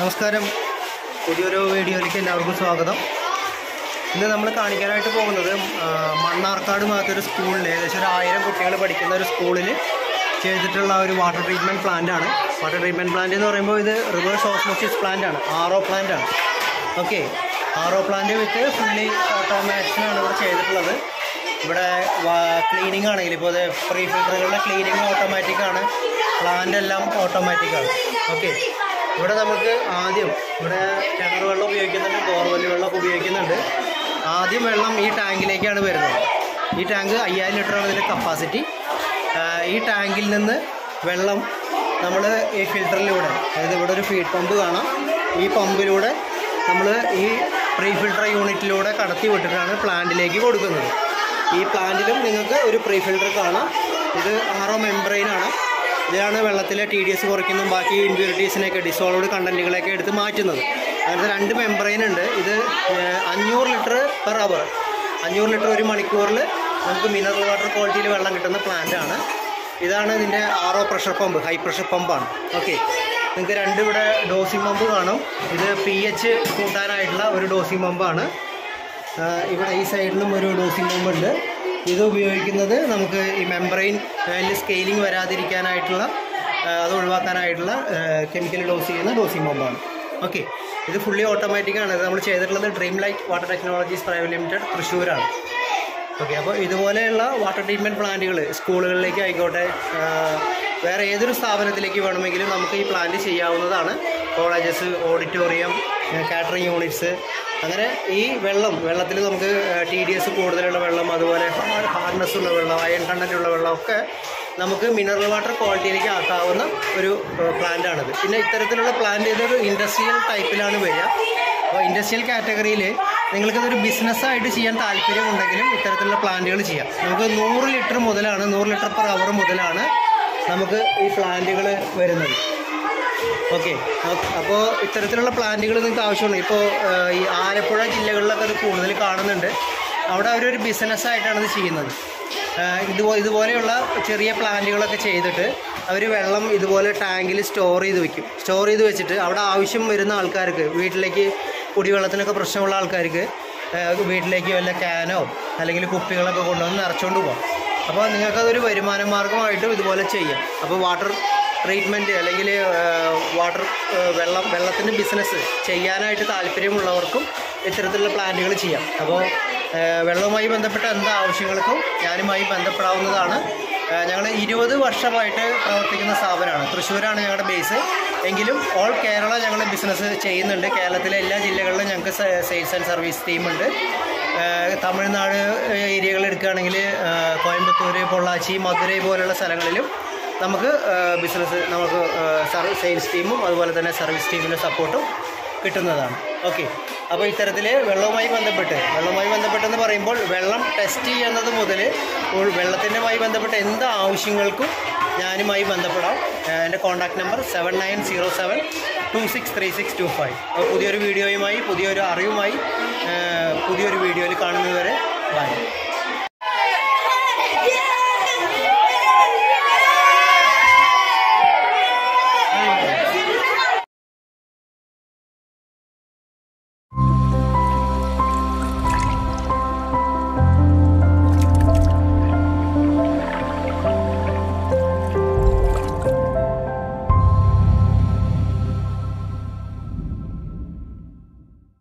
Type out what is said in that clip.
നമസ്കാരം പുതിയൊരു വീഡിയോയിലേക്ക് എല്ലാവർക്കും സ്വാഗതം ഇന്ന് നമ്മൾ കാണിക്കാനായിട്ട് പോകുന്നത് ആ, മണ്ണാർക്കാട് ഭാഗത്തൊരു സ്കൂളിൽ ഏകദേശം ഒരു ആയിരം കുട്ടികൾ പഠിക്കുന്ന ഒരു സ്കൂളിൽ ചെയ്തിട്ടുള്ള ഒരു വാട്ടർ ട്രീറ്റ്മെൻറ്റ് പ്ലാന്റ് ആണ് വാട്ടർ ട്രീറ്റ്മെൻറ്റ് പ്ലാന്റ് എന്ന് പറയുമ്പോൾ ഇത് റിവേഴ്സ് ഓസ്മോസിസ് പ്ലാന്റ് ആണ് ആർ ഒ പ്ലാന്റ് ആണ് okay R O plant with fully automation ആണ് ഇവിടെ ചെയ്തിട്ടുള്ളത് ഇവിടെ ക്ലീനിങ് ആണെങ്കിൽ ഇപ്പോൾ പ്രീ ഫിൽറ്ററുകളുടെ ക്ലീനിങ് ഓട്ടോമാറ്റിക് ആണ് പ്ലാന്റ് എല്ലാം ഓട്ടോമാറ്റിക് ആണ് ഓക്കെ ഇവിടെ നമുക്ക് ആദ്യം ഇവിടെ കിണർ വെള്ളം ഉപയോഗിക്കുന്നുണ്ട് ബോർവെൽ വെള്ളം ഉപയോഗിക്കുന്നുണ്ട് ആദ്യം വെള്ളം ഈ ടാങ്കിലേക്കാണ് വരുന്നത് ഈ ടാങ്ക് അയ്യായിരം ലിറ്ററാണ് ഇതിൻ്റെ കപ്പാസിറ്റി ഈ ടാങ്കിൽ നിന്ന് വെള്ളം നമ്മൾ ഈ ഫിൽറ്ററിലൂടെ അതായത് ഇവിടെ ഒരു ഫീഡ് പമ്പ് കാണാം ഈ പമ്പിലൂടെ നമ്മൾ ഈ പ്രീ ഫിൽട്ടർ യൂണിറ്റിലൂടെ കടത്തി വിട്ടിട്ടാണ് പ്ലാന്റിലേക്ക് കൊടുക്കുന്നത് ഈ പ്ലാന്റിലും നിങ്ങൾക്ക് ഒരു പ്രീ ഫിൽട്ടർ കാണാം ഇത് ആറോ മെംബ്രെയിനാണ് ഇതാണ് വെള്ളത്തിലെ ടി ഡി എസ് കുറയ്ക്കുന്നതും ബാക്കി ഇമ്പ്യൂരിറ്റീസിനെയൊക്കെ ഡിസോൾവ്ഡ് കണ്ടൻറ്റുകളെയൊക്കെ എടുത്ത് മാറ്റുന്നത് അങ്ങനത്തെ രണ്ട് മെംബ്രെയിൻ ഉണ്ട് ഇത് ഏഹ്, അഞ്ഞൂറ് ലിറ്റർ പെർ അവർ അഞ്ഞൂറ് ലിറ്റർ ഒരു മണിക്കൂറിൽ നമുക്ക് മിനറൽ വാട്ടർ ക്വാളിറ്റിയിൽ വെള്ളം കിട്ടുന്ന പ്ലാന്റ് ആണ് ഇതാണ് ഇതിൻ്റെ R O pressure pump high pressure പമ്പാണ് ഓക്കെ നിങ്ങൾക്ക് രണ്ട് ഇവിടെ ഡോസിംഗ് പമ്പ് കാണും ഇത് പി എച്ച് കൂട്ടാനായിട്ടുള്ള ഒരു ഡോസിംഗ് പമ്പാണ് ആഹ് ഇവിടെ ഈ സൈഡിലും ഒരു ഡോസിംഗ് പമ്പ് ഉണ്ട് ഇത് ഉപയോഗിക്കുന്നത് നമുക്ക് ഈ മെംബ്രെയിൻ സ്കെയിലിംഗ് വരാതിരിക്കാനായിട്ടുള്ള ആഹ് അത് ഒഴിവാക്കാനായിട്ടുള്ള കെമിക്കൽ ഡോസ് ചെയ്യുന്ന ഡോസിംഗ് പമ്പാണ് ഓക്കെ ഇത് ഫുള്ളി ഓട്ടോമാറ്റിക് ആണ് ഇത് നമ്മൾ ചെയ്തിട്ടുള്ളത് dream light water technologies private limited തൃശ്ശൂരാണ് ഓക്കെ അപ്പോൾ ഇതുപോലെയുള്ള വാട്ടർ ട്രീറ്റ്മെൻറ്റ് പ്ലാന്റുകൾ സ്കൂളുകളിലേക്ക് ആയിക്കോട്ടെ ആഹ് വേറെ ഏതൊരു സ്ഥാപനത്തിലേക്ക് വേണമെങ്കിലും നമുക്ക് ഈ പ്ലാന്റ് ചെയ്യാവുന്നതാണ് കോളേജസ് ഓഡിറ്റോറിയം കാറ്ററിംഗ് യൂണിറ്റ്സ് അങ്ങനെ ഈ വെള്ളം വെള്ളത്തിൽ നമുക്ക് ടി ഡി എസ് കൂടുതലുള്ള വെള്ളം അതുപോലെ ഹാർഡ്നെസ് ഉള്ള വെള്ളം അയൺ കണ്ടൻ്റ് ഉള്ള വെള്ളം ഒക്കെ നമുക്ക് മിനറൽ വാട്ടർ ക്വാളിറ്റിയിലേക്ക് ആക്കാവുന്ന ഒരു പ്ലാന്റ് ആണിത് പിന്നെ ഇത്തരത്തിലുള്ള പ്ലാന്റ് ഇതൊരു ഇൻഡസ്ട്രിയൽ ടൈപ്പിലാണ് വരിക അപ്പോൾ ഇൻഡസ്ട്രിയൽ കാറ്റഗറിയിൽ നിങ്ങൾക്കിതൊരു ബിസിനസ്സായിട്ട് ചെയ്യാൻ താല്പര്യമുണ്ടെങ്കിലും ഇത്തരത്തിലുള്ള പ്ലാന്റുകൾ ചെയ്യാം നമുക്ക് നൂറ് ലിറ്റർ മുതലാണ് നൂറ് ലിറ്റർ പെർ അവർ മുതലാണ് നമുക്ക് ഈ പ്ലാന്റുകൾ വരുന്നത് ഓക്കെ അപ്പോൾ ഇത്തരത്തിലുള്ള പ്ലാന്റുകൾ നിങ്ങൾക്ക് ആവശ്യമുണ്ട് ഇപ്പോൾ ഈ ആലപ്പുഴ ജില്ലകളിലൊക്കെ അത് കൂടുതൽ കാണുന്നുണ്ട് അവിടെ അവരൊരു ബിസിനസ്സായിട്ടാണ് ഇത് ചെയ്യുന്നത് ആഹ് ഇതുപോ ഇതുപോലെയുള്ള ചെറിയ പ്ലാന്റുകളൊക്കെ ചെയ്തിട്ട് അവർ വെള്ളം ഇതുപോലെ ടാങ്കിൽ സ്റ്റോർ ചെയ്ത് വെക്കും സ്റ്റോർ ചെയ്ത് വെച്ചിട്ട് അവിടെ ആവശ്യം വരുന്ന ആൾക്കാർക്ക് വീട്ടിലേക്ക് കുടിവെള്ളത്തിനൊക്കെ പ്രശ്നമുള്ള ആൾക്കാർക്ക് ആഹ് വീട്ടിലേക്ക് വല്ല ക്യാനോ അല്ലെങ്കിൽ കുപ്പികളൊക്കെ കൊണ്ടുവന്ന് നിറച്ചുകൊണ്ട് പോകാം അപ്പോൾ നിങ്ങൾക്കതൊരു വരുമാന മാർഗമായിട്ടും ഇതുപോലെ ചെയ്യാം അപ്പോൾ വാട്ടർ ട്രീറ്റ്മെൻറ്റ് അല്ലെങ്കിൽ വാട്ടർ വെള്ളം വെള്ളത്തിൻ്റെ ബിസിനസ് ചെയ്യാനായിട്ട് താല്പര്യമുള്ളവർക്കും ഇത്തരത്തിലുള്ള പ്ലാന്റുകൾ ചെയ്യാം അപ്പോൾ വെള്ളവുമായി ബന്ധപ്പെട്ട എന്ത് ആവശ്യങ്ങൾക്കും ഞാനുമായി ബന്ധപ്പെടാവുന്നതാണ് ഞങ്ങൾ ഇരുപത് വർഷമായിട്ട് പ്രവർത്തിക്കുന്ന സ്ഥാപനമാണ് തൃശ്ശൂരാണ് ഞങ്ങളുടെ ബേസ് എങ്കിലും ഓൾ കേരള ഞങ്ങൾ ബിസിനസ് ചെയ്യുന്നുണ്ട് കേരളത്തിലെ എല്ലാ ജില്ലകളിലും ഞങ്ങൾക്ക് സെയിൽസ് ആൻഡ് സർവീസ് ടീമുണ്ട് ഏഹ് തമിഴ്നാട് ഏരിയകൾ എടുക്കുകയാണെങ്കിൽ ഏഹ് കോയമ്പത്തൂർ പൊള്ളാച്ചി മധുരൈ പോലുള്ള സ്ഥലങ്ങളിലും നമുക്ക് ബിസിനസ് നമുക്ക് സർവീസ് സെയിൽസ് ടീമും അതുപോലെ തന്നെ സർവീസ് ടീമിൻ്റെ സപ്പോർട്ടും കിട്ടുന്നതാണ് ഓക്കെ അപ്പോൾ ഇത്തരത്തിൽ വെള്ളവുമായി ബന്ധപ്പെട്ട് വെള്ളവുമായി ബന്ധപ്പെട്ടെന്ന് പറയുമ്പോൾ വെള്ളം ടെസ്റ്റ് ചെയ്യുന്നത് മുതൽ വെള്ളത്തിൻ്റെമായി ബന്ധപ്പെട്ട എന്ത് ആവശ്യങ്ങൾക്കും ഞാനുമായി ബന്ധപ്പെടാം ഏഹ് എൻ്റെ contact number seven nine zero seven two six three six two five അപ്പോൾ പുതിയൊരു വീഡിയോയുമായി പുതിയൊരു അറിവുമായി ഏഹ് പുതിയൊരു വീഡിയോയിൽ കാണുന്നതുവരെ